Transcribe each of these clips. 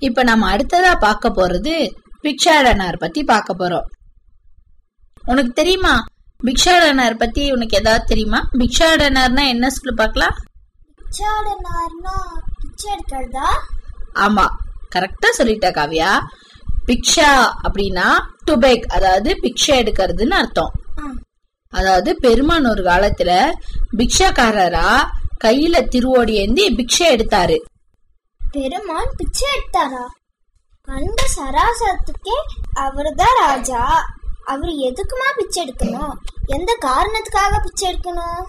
இப்ப நம்ம அடுத்ததா பார்க்க போறது பிக்ஷாடனார் பத்தி பார்க்க போறோம் உனக்கு தெரியுமா பிக்ஷாடனார் பத்தி உனக்கு ஏதாவது தெரியுமா பிக்ஷாடனார்னா என்ன சொல்லு பார்க்கலாம் பிச்சாடனார்னா பிச்சை எடுக்கிறதா ஆமா கரெக்டா சொல்லிட்ட காவியா பிக்ஷா அப்படின்னா டு பேக் அதாவது பிக்ஷை எடுக்கிறதுன்னு அர்த்தம் ஆ. அதாவது பெருமான் ஒரு காலத்துல பிக்ஷாக்காரரா கையில திருவோடி ஏந்தி பிக்ஷை எடுத்தாரு பெருமான் பிச்சை எடுத்தாரா அந்த சராசரத்துக்கே அவர்தான் ராஜா அவர் எதுக்குமா பிச்சை எடுக்கணும் எந்த காரணத்துக்காக பிச்சை எடுக்கணும்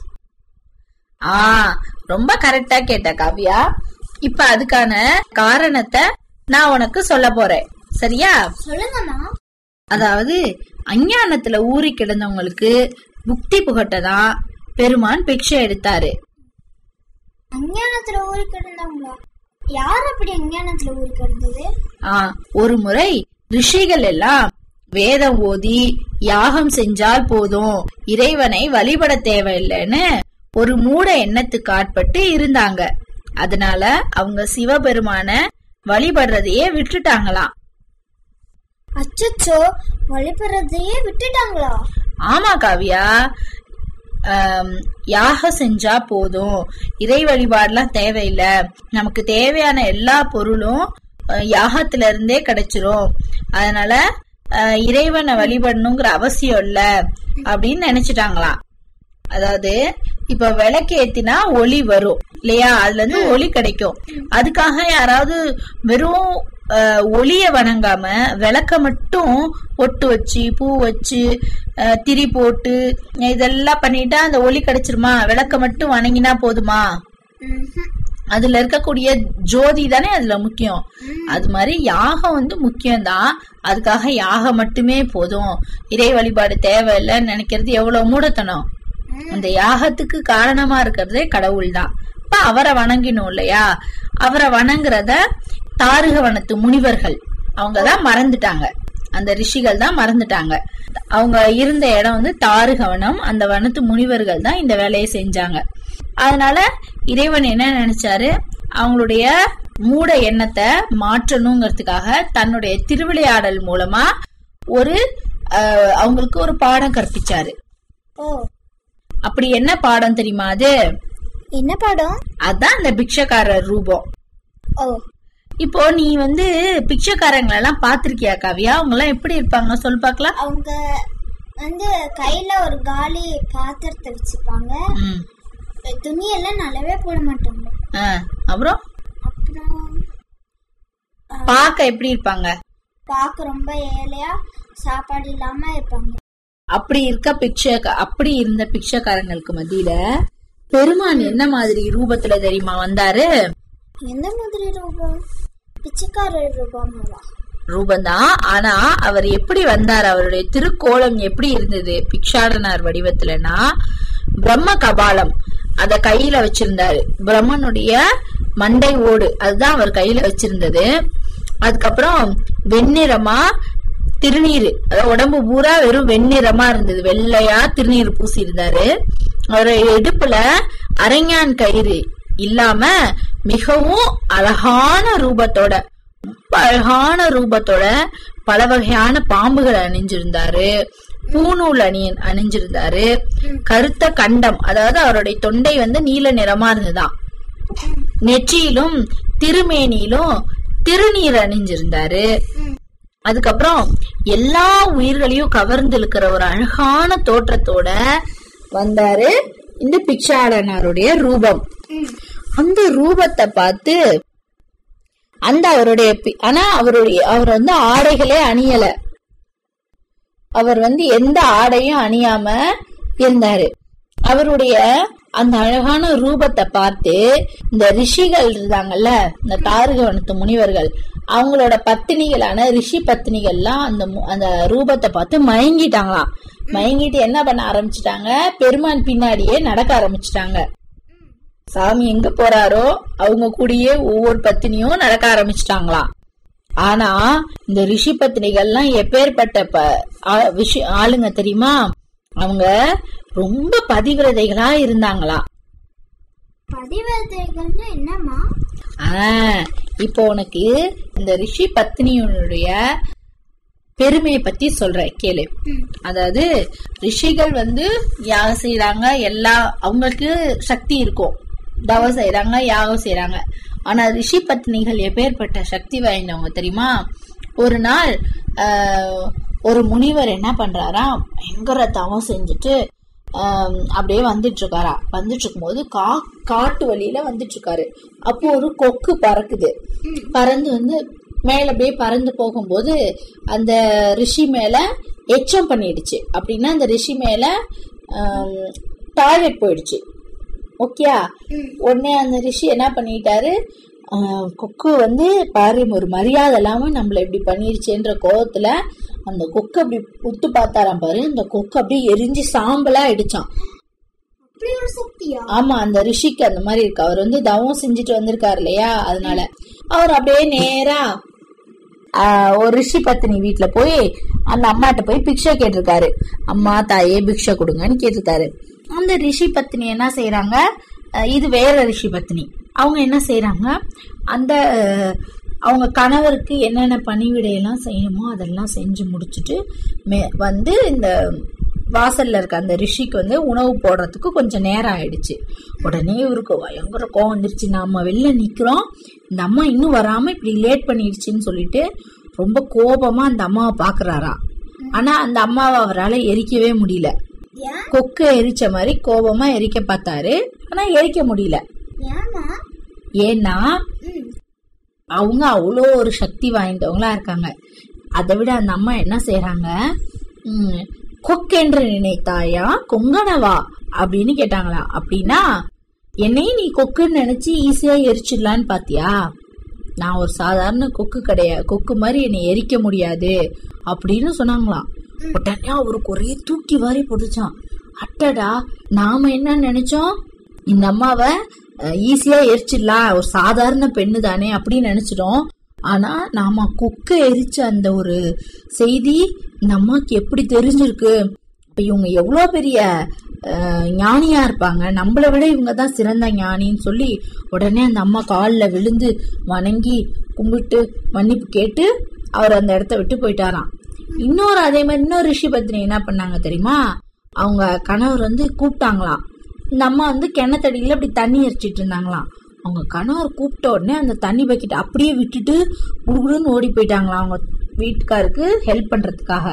ஆ ரொம்ப கரெக்டா கேட்ட காவியா இப்ப அதுக்கான காரணத்தை நான் உனக்கு சொல்ல போறேன் சரியா சொல்லுங்கம்மா அதாவது அஞ்ஞானத்துல ஊறி கிடந்தவங்களுக்கு புக்தி புகட்டதான் பெருமான் பிக்ஷை எடுத்தாரு அஞ்ஞானத்துல ஊறி கிடந்தவங்களா யார் அப்படி அஞ்ஞானத்துல ஊறி கிடந்தது ஆ ஒரு முறை ரிஷிகள் எல்லாம் வேதம் ஓதி யாகம் செஞ்சால் போதும் இறைவனை வழிபட தேவையில்லைன்னு ஒரு மூட எண்ணத்துக்கு ஆட்பட்டு இருந்தாங்க அதனால அவங்க சிவபெருமான வழிபடுறதையே விட்டுட்டாங்களாம் அச்சச்சோ வழிபடுறதையே விட்டுட்டாங்களா ஆமா காவியா ஆம், யாகம் செஞ்சா போதும் இறை வழிபாடுலாம் தேவையில்லை நமக்கு தேவையான எல்லா பொருளும் அஹ், யாகத்துல இருந்தே கிடைச்சிரும் அதனால அஹ், இறைவனை வழிபடணுங்கிற அவசியம் இல்ல அப்படின்னு நினைச்சிட்டாங்களாம் அதாவது இப்ப விளக்கு ஏத்தினா ஒளி வரும் இல்லையா அதுல இருந்து ஒளி கிடைக்கும் அதுக்காக யாராவது வெறும் அஹ், ஒளிய வணங்காம விளக்க மட்டும் பொட்டு வச்சு பூ வச்சு அஹ், திரி போட்டு இதெல்லாம் பண்ணிட்டா அந்த ஒளி கிடைச்சிருமா விளக்க மட்டும் வணங்கினா போதுமா ம்ஹும். அதுல இருக்கக்கூடிய ஜோதி தானே அதுல முக்கியம் அது மாதிரி யாகம் வந்து முக்கியம்தான் அதுக்காக யாகம் மட்டுமே போதும் இறை வழிபாடு தேவையில்லைன்னு நினைக்கிறது எவ்வளவு மூடத்தனம் அந்த யாகத்துக்கு காரணமா இருக்கிறதே கடவுள் தான் இப்ப அவரை வணங்கினோம் இல்லையா அவரை வணங்குறத தாருக வனத்து முனிவர்கள் அவங்கதான் மறந்துட்டாங்க அந்த ரிஷிகள் தான் மறந்துட்டாங்க அவங்க இருந்த இடம் வந்து தாருகவனம் அந்த வனத்து முனிவர்கள் தான் இந்த வேலையை செஞ்சாங்க அதனால இறைவன் என்ன நினைச்சாரு அவங்களுடைய மூட எண்ணத்தை மாற்றணுங்கிறதுக்காக தன்னுடைய திருவிளையாடல் மூலமா ஒரு அஹ், அவங்களுக்கு ஒரு பாடம் கற்பிச்சாரு ஓ அப்படி என்ன பாடம் தெரியுமா அது என்ன படம் அதான் அந்த பிக்ஷக்காரர் ரூபம் ஓ இப்போ நீ வந்து பிக்ஷக்காரங்களை எல்லாம் பாத்திருக்கியா காவியா அவங்க எல்லாம் எப்படி இருப்பாங்க சொல் பார்க்கலாம் அவங்க வந்து கையில ஒரு காலி பாத்திரத்தை வச்சுப்பாங்க ம். துணியெல்லாம் நல்லாவே போட மாட்டாங்க ஆ, அப்புறம் அப்புறம் பார்க்க எப்படி இருப்பாங்க பார்க்க ரொம்ப ஏழையா சாப்பாடு இல்லாம இருப்பாங்க அப்படி இருக்க பிக்ஷ அப்படி இருந்த பிக்ஷக்காரங்களுக்கு மத்தியில பெருமான் என்ன மாதிரி ரூபத்துல தெரியுமா வந்தாரு எந்த மாதிரி ரூபம் பிச்சைக்காரர் ரூபமாவா ரூபந்தான் ஆனா அவர் எப்படி வந்தார் அவருடைய திருக்கோலம் எப்படி இருந்தது பிக்ஷாடனார் வடிவத்துலனா பிரம்ம கபாலம் அத கையில வச்சிருந்தாரு பிரம்மனுடைய மண்டை ஓடு அதுதான் அவர் கையில வச்சிருந்தது அதுக்கப்புறம் வெண்ணிறமா திருநீரு அதாவது உடம்பு பூரா வெறும் வெண்ணிறமா இருந்தது வெள்ளையா திருநீர் பூசி இருந்தாரு அவர் இடுப்புல அரஞ்ஞான் கயிறு இல்லாம மிகவும் அழகான ரூபத்தோட ரொம்ப அழகான ரூபத்தோட பல வகையான பாம்புகள் அணிஞ்சிருந்தாரு பூநூல் அணியன் அணிஞ்சிருந்தாரு கருத்த கண்டம் அதாவது அவருடைய தொண்டை வந்து நீல நிறமா இருந்ததாம் நெற்றியிலும் திருமேனியிலும் திருநீர் அணிஞ்சிருந்தாரு அதுக்கப்புறம் எல்லா உயிர்களையும் கவர்ந்து இழுக்கிற ஒரு அழகான தோற்றத்தோட வந்தாரு இந்த பிக்ஷாடனாருடைய ரூபம் அந்த ரூபத்தை பார்த்து அந்த அவருடைய பி- ஆனா அவருடைய அவர் வந்து ஆடைகளே அணியல அவர் வந்து எந்த ஆடையும் அணியாம இருந்தாரு அவருடைய அந்த அழகான ரூபத்தை பார்த்து இந்த ரிஷிகள் இருந்தாங்கல்ல இந்த தாரகவனத்து முனிவர்கள் அவங்களோட பத்தினிகளான ரிஷி பத்தினிகள்லாம் அந்த மு- அந்த ரூபத்தை பார்த்து மயங்கிட்டாங்களாம் மயங்கிட்டு என்ன பண்ண ஆரம்பிச்சிட்டாங்க பெருமான் பின்னாடியே நடக்க ஆரம்பிச்சிட்டாங்க சாமி எங்க போறாரோ அவங்க கூடயே ஒவ்வொரு பத்தினியும் நடக்க ஆரம்பிச்சிட்டாங்களாம் ஆனா இந்த ரிஷி பத்தினிகள்லாம் எப்பேற்பட்ட ப- ஆ- விஷய ஆளுங்க தெரியுமா அவங்க ரொம்ப பதிவிரதைகளா இருந்தாங்களாம் பதிவேதைகள்னா என்னம்மா ஆ, இப்போ உனக்கு இந்த ரிஷி பத்னியுடைய பெருமையை பத்தி சொல்றேன் கேளு அதாவது ரிஷிகள் வந்து யாகம் செய்யறாங்க எல்லா அவங்களுக்கு சக்தி இருக்கும் தவம் செய்யறாங்க யாகம் செய்யறாங்க ஆனா ரிஷி பத்னிகள் எப்பேற்பட்ட சக்தி வாய்ந்தவங்க தெரியுமா ஒரு நாள் ஆஹ், ஒரு முனிவர் என்ன பண்றாராம் பயங்கர தவம் செஞ்சுட்டு ஆம், அப்படியே வந்துட்டு இருக்காரா வந்துட்டு இருக்கும்போது கா காட்டு வழியில வந்துட்டு இருக்காரு அப்போ ஒரு கொக்கு பறக்குது பறந்து வந்து மேல அப்படியே பறந்து போகும்போது அந்த ரிஷி மேல எச்சம் பண்ணிடுச்சு அப்படின்னா அந்த ரிஷி மேல டாய்லெட் போயிடுச்சு ஓகேயா உடனே அந்த ரிஷி என்ன பண்ணிட்டாரு ஆஹ், கொக்கு வந்து பாரு ஒரு மரியாதை இல்லாம நம்மள இப்படி பண்ணிருச்சேன்ற கோவத்துல அந்த கொக்கு அப்படி உத்து பார்த்தாராம் பாரு அந்த கொக்கு அப்படியே எரிஞ்சு சாம்பலா அடிச்சான் அப்படி ஒரு சக்தியா ஆமா அந்த ரிஷிக்கு அந்த மாதிரி இருக்கு அவர் வந்து தவம் செஞ்சுட்டு வந்திருக்காரு இல்லையா அதனால அவர் அப்படியே நேரா ஆஹ், ஒரு ரிஷி பத்தினி வீட்டுல போய் அந்த அம்மாட்ட போய் பிக்ஷை கேட்டிருக்காரு அம்மா தாயே பிக்ஷை கொடுங்கன்னு கேட்டிருக்காரு அந்த ரிஷி பத்தினி என்ன செய்யறாங்க இது வேற ரிஷி பத்தினி அவங்க என்ன செய்யறாங்க அந்த அஹ், அவங்க கணவருக்கு என்னென்ன பணிவிடையெல்லாம் செய்யணுமோ அதெல்லாம் செஞ்சு முடிச்சுட்டு மே வந்து இந்த வாசல்ல இருக்க அந்த ரிஷிக்கு வந்து உணவு போடுறதுக்கு கொஞ்சம் நேரம் ஆயிடுச்சு உடனே இவருக்கு பயங்கர கோவம் வந்துருச்சு நாம வெளில நிக்கிறோம் இந்த அம்மா இன்னும் வராம இப்படி லேட் பண்ணிடுச்சுன்னு சொல்லிட்டு ரொம்ப கோபமா அந்த அம்மாவை பாக்குறாராம் ஆனா அந்த அம்மாவை அவரால் எரிக்கவே முடியல ஏன் கொக்கு எரிச்ச மாதிரி கோபமா எரிக்க பார்த்தாரு ஆனா எரிக்க முடியல ஏமா ஏன்னா ம் அவங்க அவ்வளோ ஒரு சக்தி வாய்ந்தவங்களா இருக்காங்க அதை விட அந்த அம்மா என்ன செய்யறாங்க ம், கொக்கென்று நினைத்தாயா கொங்கனவா அப்படின்னு கேட்டாங்களா அப்படின்னா என்னையும் நீ கொக்குன்னு நினைச்சு ஈஸியா எரிச்சிடலான்னு பாத்தியா நான் ஒரு சாதாரண கொக்கு கிடையாது கொக்கு மாதிரி என்னை எரிக்க முடியாது அப்படின்னு சொன்னாங்களாம் உடனே அவருக்கு ஒரே தூக்கி வாரி போட்டுச்சான் அட்டடா நாம என்ன நினைச்சோம் இந்த அம்மாவை ஈஸியா எரிச்சிடலாம் ஒரு சாதாரண பெண்ணு தானே அப்படின்னு நினைச்சிட்டோம் ஆனா நாம குக்க எரிச்ச அந்த ஒரு செய்தி இந்த அம்மாக்கு எப்படி தெரிஞ்சிருக்கு இப்ப இவங்க எவ்வளவு பெரிய அஹ், ஞானியா இருப்பாங்க நம்மளை விட இவங்க தான் சிறந்த ஞானின்னு சொல்லி உடனே அந்த அம்மா காலில் விழுந்து வணங்கி கும்பிட்டு மன்னிப்பு கேட்டு அவர் அந்த இடத்த விட்டு போயிட்டாராம் இன்னொரு அதே மாதிரி இன்னொரு ரிஷி பத்னி என்ன பண்ணாங்க தெரியுமா அவங்க கணவர் வந்து கூப்பிட்டாங்களாம் இந்த அம்மா வந்து கிணத்தடியில அப்படி தண்ணி எரிச்சிட்டு இருந்தாங்களாம் அவங்க கணவர் கூப்பிட்ட உடனே அந்த தண்ணி பக்கெட் அப்படியே விட்டுட்டு குடுகுடுன்னு ஓடி போயிட்டாங்களாம் அவங்க வீட்டுக்காருக்கு ஹெல்ப் பண்றதுக்காக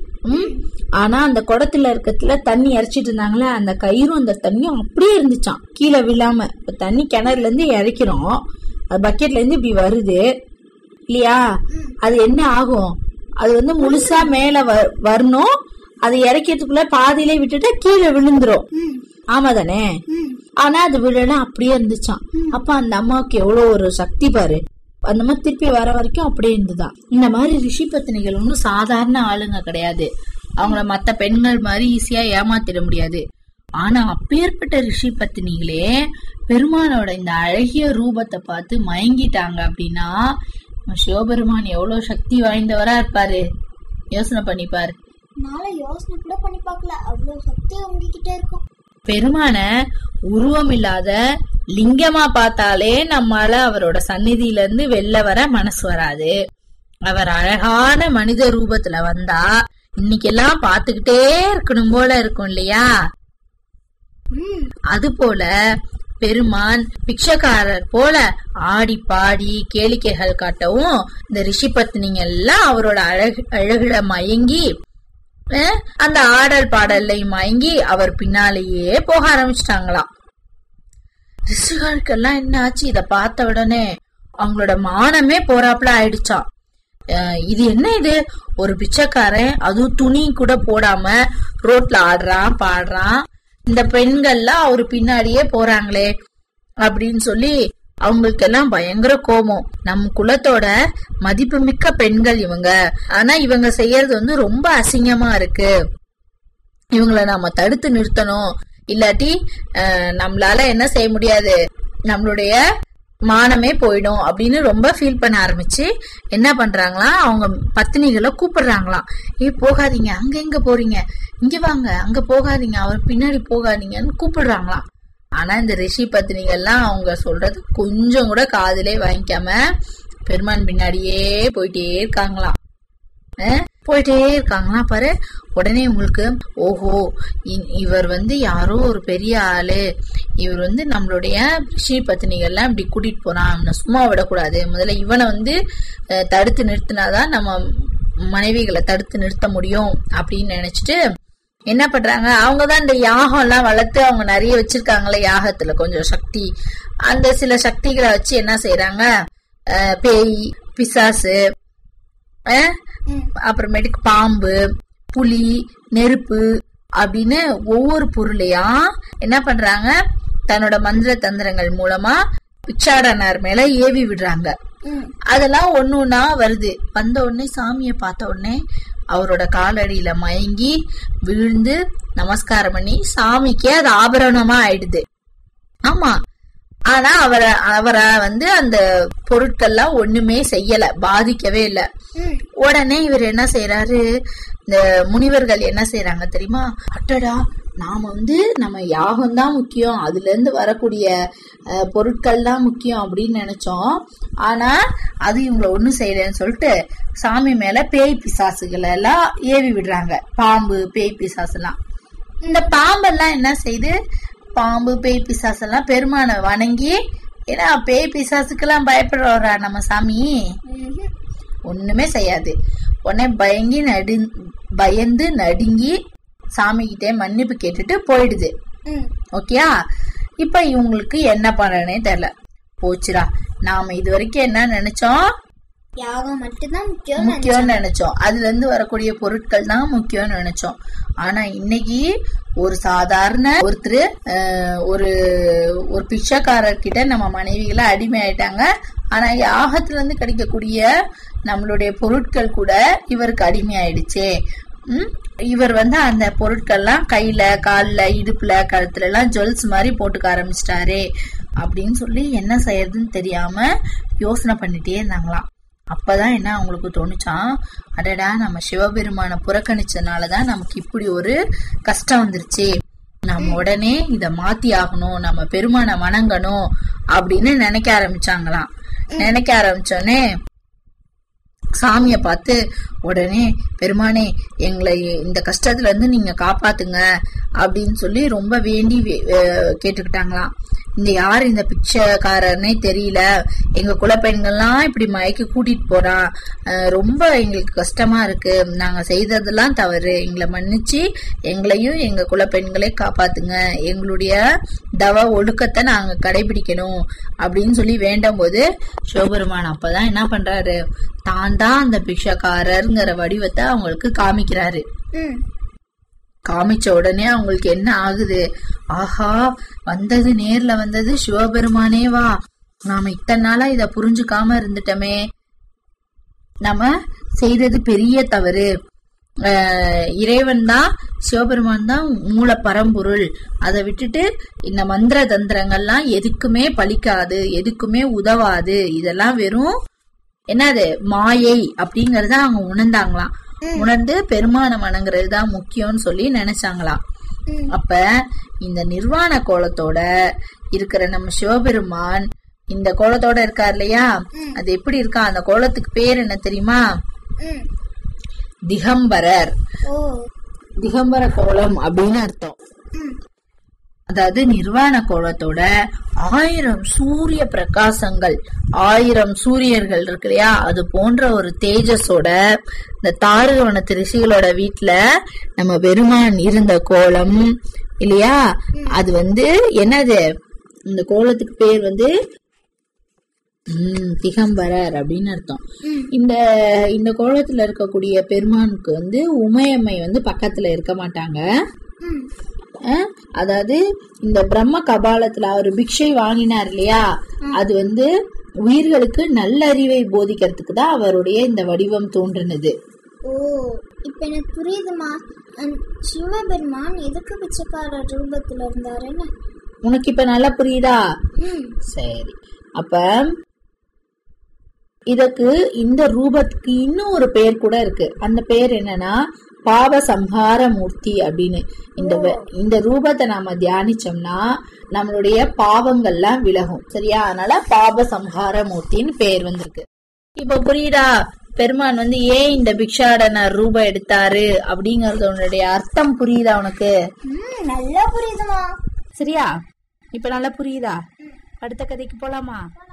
ம் ஆனா அந்த குடத்துல இருக்கத்துல தண்ணி இறைச்சிட்டு இருந்தாங்களே அந்த கயிறும் அந்த தண்ணியும் அப்படியே இருந்துச்சாம் கீழே விழாம இப்ப தண்ணி கிணறுல இருந்து இறைக்கிறோம் அது பக்கெட்ல இருந்து இப்படி வருது இல்லையா அது என்ன ஆகும் அது வந்து முழுசா மேல வ- வரணும் அது இறக்கிறதுக்குள்ள பாதியிலே விட்டுட்டா கீழே விழுந்துரும் ஆமா தானே ஆனா அது விழல அப்படியே இருந்துச்சாம் அப்ப அந்த அம்மாவுக்கு எவ்வளவு ஒரு சக்தி பாரு அந்த மாதிரி திருப்பி வர வரைக்கும் அப்படியே இருந்துதான் இந்த மாதிரி ரிஷி பத்தினிகள் ஒன்றும் சாதாரண ஆளுங்க கிடையாது அவங்கள மத்த பெண்கள் மாதிரி ஈஸியா ஏமாத்திட முடியாது ஆனா அப்பேற்பட்ட ரிஷி பத்தினிகளே பெருமானோட இந்த அழகிய ரூபத்தை பார்த்து மயங்கிட்டாங்க அப்படின்னா நம்ம சிவபெருமான் எவ்வளவு சக்தி வாய்ந்தவரா இருப்பாரு யோசனை பண்ணிப்பாரு என்னால யோசனை கூட பண்ணி பார்க்கல அவ்வளவு சக்தி உங்ககிட்ட இருக்கும் பெருமான உருவம் இல்லாத லிங்கமா பார்த்தாலே நம்மால அவரோட சந்நிதியில இருந்து வெளில வர மனசு வராது அவர் அழகான மனித ரூபத்துல வந்தா இன்னைக்கெல்லாம் பாத்துக்கிட்டே இருக்கணும் போல இருக்கும் இல்லையா ம் அது போல பெருமான் பிக்ஷக்காரர் போல ஆடி பாடி கேளிக்கைகள் காட்டவும் இந்த ரிஷி பத்னிங்க எல்லாம் அவரோட அழகு அழகுல மயங்கி அஹ், அந்த ஆடல் பாடல்லையும் மயங்கி அவர் பின்னாலேயே போக ஆரம்பிச்சிட்டாங்களாம் ரிஷிகளுக்கெல்லாம் என்ன ஆச்சு இத பார்த்த உடனே அவங்களோட மானமே போறாப்புல ஆயிடுச்சாம் அஹ், இது என்ன இது ஒரு பிச்சைக்காரன் அதுவும் துணி கூட போடாம ரோட்ல ஆடுறான் பாடுறான் இந்த பெண்கள்லாம் அவரு பின்னாடியே போறாங்களே அப்படின்னு சொல்லி அவங்களுக்கெல்லாம் பயங்கர கோபம் நம் குலத்தோட மதிப்புமிக்க பெண்கள் இவங்க ஆனா இவங்க செய்யறது வந்து ரொம்ப அசிங்கமா இருக்கு இவங்கள நாம தடுத்து நிறுத்தணும் இல்லாட்டி அஹ், நம்மளால என்ன செய்ய முடியாது நம்மளுடைய மானமே போயிடும் அப்படின்னு ரொம்ப ஃபீல் பண்ண ஆரம்பிச்சு என்ன பண்றாங்களாம் அவங்க பத்தினிகளை கூப்பிடுறாங்களாம் ஏய் போகாதீங்க அங்க எங்க போறீங்க இங்க வாங்க அங்க போகாதீங்க அவர் பின்னாடி போகாதீங்கன்னு கூப்பிடுறாங்களாம் ஆனா இந்த ரிஷி பத்தினிகள்லாம் அவங்க சொல்றது கொஞ்சம் கூட காதுலே வாங்கிக்காம பெருமான் பின்னாடியே போயிட்டே இருக்காங்களாம் அஹ், போயிட்டே இருக்காங்களாம் பாரு உடனே உங்களுக்கு ஓஹோ இ- இவர் வந்து யாரோ ஒரு பெரிய ஆளு இவர் வந்து நம்மளுடைய ரிஷி பத்தினிகள்லாம் இப்படி கூட்டிட்டு போறான் இவனை சும்மா விடக்கூடாது முதல்ல இவனை வந்து அஹ், தடுத்து நிறுத்தினாதான் நம்ம மனைவிகளை தடுத்து நிறுத்த முடியும் அப்படின்னு நினைச்சிட்டு என்ன பண்றாங்க அவங்க தான் இந்த யாகம் எல்லாம் வளர்த்து அவங்க நிறைய வச்சிருக்காங்களே யாகத்துல கொஞ்சம் சக்தி அந்த சில சக்திகளை வச்சு என்ன செய்யறாங்க அஹ், பேய் பிசாசு அஹ், ம். அப்புறமேட்டுக்கு பாம்பு புலி நெருப்பு அப்படின்னு ஒவ்வொரு பொருளையா என்ன பண்றாங்க தன்னோட மந்திர தந்திரங்கள் மூலமா பிச்சாடனார் மேல ஏவி விடுறாங்க ம். அதெல்லாம் ஒண்ணு ஒண்ணா வருது வந்த உடனே சாமியை பார்த்த உடனே அவரோட காலடியில மயங்கி விழுந்து நமஸ்காரம் பண்ணி சாமிக்கு அது ஆபரணமா ஆயிடுது ஆமா ஆனா அவரை அவரை வந்து அந்த பொருட்கள்லாம் ஒண்ணுமே செய்யல பாதிக்கவே இல்ல ம். உடனே இவர் என்ன செய்யறாரு இந்த முனிவர்கள் என்ன செய்யறாங்க தெரியுமா அட்டடா நாம வந்து நம்ம யாகம் தான் முக்கியம் அதுல இருந்து வரக்கூடிய அஹ், பொருட்கள் தான் முக்கியம் அப்படின்னு நினைச்சோம் ஆனா அது இவங்களை ஒண்ணும் செய்யலன்னு சொல்லிட்டு சாமி மேல பேய் பிசாசுகளை எல்லாம் ஏவி விடுறாங்க பாம்பு பேய் பிசாசுலாம் இந்த பாம்பெல்லாம் என்ன செய்யுது பாம்பு பேய் பிசாசெல்லாம் பெருமானை வணங்கி ஏன்னா பேய் பிசாசுக்கெல்லாம் பயப்படுறவரா நம்ம சாமி ம்ஹும். ஒண்ணுமே செய்யாது உடனே பயங்கி நடு பயந்து நடுங்கி சாமி கிட்டே மன்னிப்பு கேட்டுட்டு போயிடுது ம். ஓகேயா இப்ப இவங்களுக்கு என்ன பண்ணனே தெரியல போச்சுடா நாம இது வரைக்கும் என்ன நினைச்சோம் யாகம் மட்டும்தான் முக்கியம் முக்கியம்னு நினைச்சோம் அதுல இருந்து வரக்கூடிய பொருட்கள் தான் முக்கியம்னு நினைச்சோம் ஆனா இன்னைக்கு ஒரு சாதாரண ஒருத்தர் ஒரு ஒரு பிச்சைக்காரர் கிட்ட நம்ம மனைவிகளை அடிமை ஆயிட்டாங்க ஆனா யாகத்துல இருந்து கிடைக்கக்கூடிய நம்மளுடைய பொருட்கள் கூட இவருக்கு அடிமை ஆயிடுச்சே ம்? இவர் வந்து அந்த பொருட்கள்லாம் கையில கால்ல இடுப்புல கழுத்துல எல்லாம் ஜுவல்ஸ் மாதிரி போட்டுக்க ஆரம்பிச்சிட்டாரே அப்படின்னு சொல்லி என்ன செய்யறதுன்னு தெரியாம யோசனை பண்ணிட்டே இருந்தாங்களாம் அப்பதான் என்ன அவங்களுக்கு தோணுச்சான் அடடா நம்ம சிவபெருமான புறக்கணிச்சதுனாலதான் நமக்கு இப்படி ஒரு கஷ்டம் வந்துருச்சு நம்ம உடனே இத மாத்தி ஆகணும் நம்ம பெருமானை வணங்கணும் அப்படின்னு நினைக்க ஆரம்பிச்சாங்களாம் நினைக்க ஆரம்பிச்சோடனே சாமிய பார்த்து உடனே பெருமானே எங்களை இந்த கஷ்டத்துல இருந்து நீங்க காப்பாத்துங்க அப்படின்னு சொல்லி ரொம்ப வேண்டி வே- அஹ் கேட்டுக்கிட்டாங்களாம் இந்த யார் இந்த பிச்சைக்காரர்னே தெரியல எங்க குலப்பெண்கள்லாம் இப்படி மயக்கி கூட்டிட்டு போறான் அஹ் ரொம்ப எங்களுக்கு கஷ்டமா இருக்கு நாங்க செய்ததெல்லாம் தவறு எங்களை மன்னிச்சு எங்களையும் எங்க குலப்பெண்களை காப்பாத்துங்க எங்களுடைய தவ ஒழுக்கத்தை நாங்க கடைபிடிக்கணும் அப்படின்னு சொல்லி வேண்டும் போது சிவபெருமான் அப்பதான் என்ன பண்றாரு தான் தான் அந்த பிக்ஷக்காரருங்கிற வடிவத்தை அவங்களுக்கு காமிக்கிறாரு ம். காமிச்ச உடனே அவங்களுக்கு என்ன ஆகுது ஆஹா வந்தது நேர்ல வந்தது சிவபெருமானே வா நாம இத்தனை நாளா இத புரிஞ்சுக்காம இருந்துட்டோமே நம்ம செய்தது பெரிய தவறு ஆஹ் இறைவன் தான் சிவபெருமான் தான் மூல பரம்பொருள் அதை விட்டுட்டு இந்த மந்திர தந்திரங்கள்லாம் எதுக்குமே பலிக்காது எதுக்குமே உதவாது இதெல்லாம் வெறும் என்னது மாயை அப்படிங்கறத அவங்க உணர்ந்தாங்களாம் உணர்ந்து பெருமான வணங்குறது தான் முக்கியம்னு சொல்லி நினைச்சாங்களாம் ம். அப்ப இந்த நிர்வாண கோலத்தோட இருக்கிற நம்ம சிவபெருமான் இந்த கோலத்தோட இருக்கார் இல்லையா அது எப்படி இருக்கா அந்த கோலத்துக்கு பேர் என்ன தெரியுமா ம். திகம்பரர் ஓ திகம்பர கோலம் அப்படின்னு அர்த்தம் ம். அதாவது நிர்வாண கோலத்தோட ஆயிரம் சூரிய பிரகாசங்கள் ஆயிரம் சூரியர்கள் இருக்கு இல்லையா அது போன்ற ஒரு தேஜஸோட இந்த தாரகவனத்து ரிஷிகளோட வீட்டுல நம்ம பெருமான் இருந்த கோலம் இல்லையா அது வந்து என்னது இந்த கோலத்துக்கு பேர் வந்து உம் திகம்பரர் அப்படின்னு அர்த்தம் ம். இந்த இந்த கோலத்துல இருக்கக்கூடிய பெருமானுக்கு வந்து உமையம்மை வந்து பக்கத்துல இருக்க மாட்டாங்க ம். அஹ், அதாவது இந்த பிரம்ம கபாலத்துல அவர் பிக்ஷை வாங்கினார் இல்லையா அது வந்து உயிர்களுக்கு நல்லறிவை போதிக்கிறதுக்கு தான் அவருடைய இந்த வடிவம் தோன்றினது ஓ இப்ப எனக்கு புரியுதுமா அந்- சிவபெருமான் எதுக்கு பிச்சைக்கார ரூபத்துல இருந்தாருன்னு உனக்கு இப்ப நல்லா புரியுதா ம். சரி அப்ப இதற்கு இந்த ரூபத்துக்கு இன்னும் ஒரு பெயர் கூட இருக்கு அந்த பெயர் என்னன்னா பாவ சம்ஹார மூர்த்தி அப்படின்னு இந்த வ- இந்த ரூபத்தை நாம தியானிச்சோம்னா நம்மளுடைய பாவங்கள்லாம் விலகும் சரியா அதனால பாப சம்ஹார மூர்த்தின்னு பேர் வந்திருக்கு இப்ப புரியுதா பெருமான் வந்து ஏன் இந்த பிக்ஷாடனர் ரூபம் எடுத்தாரு அப்படிங்கறதோடைய அர்த்தம் புரியுதா உனக்கு ம் நல்லா புரியுதுமா சரியா இப்ப நல்லா புரியுதா அடுத்த கதைக்கு போலாமா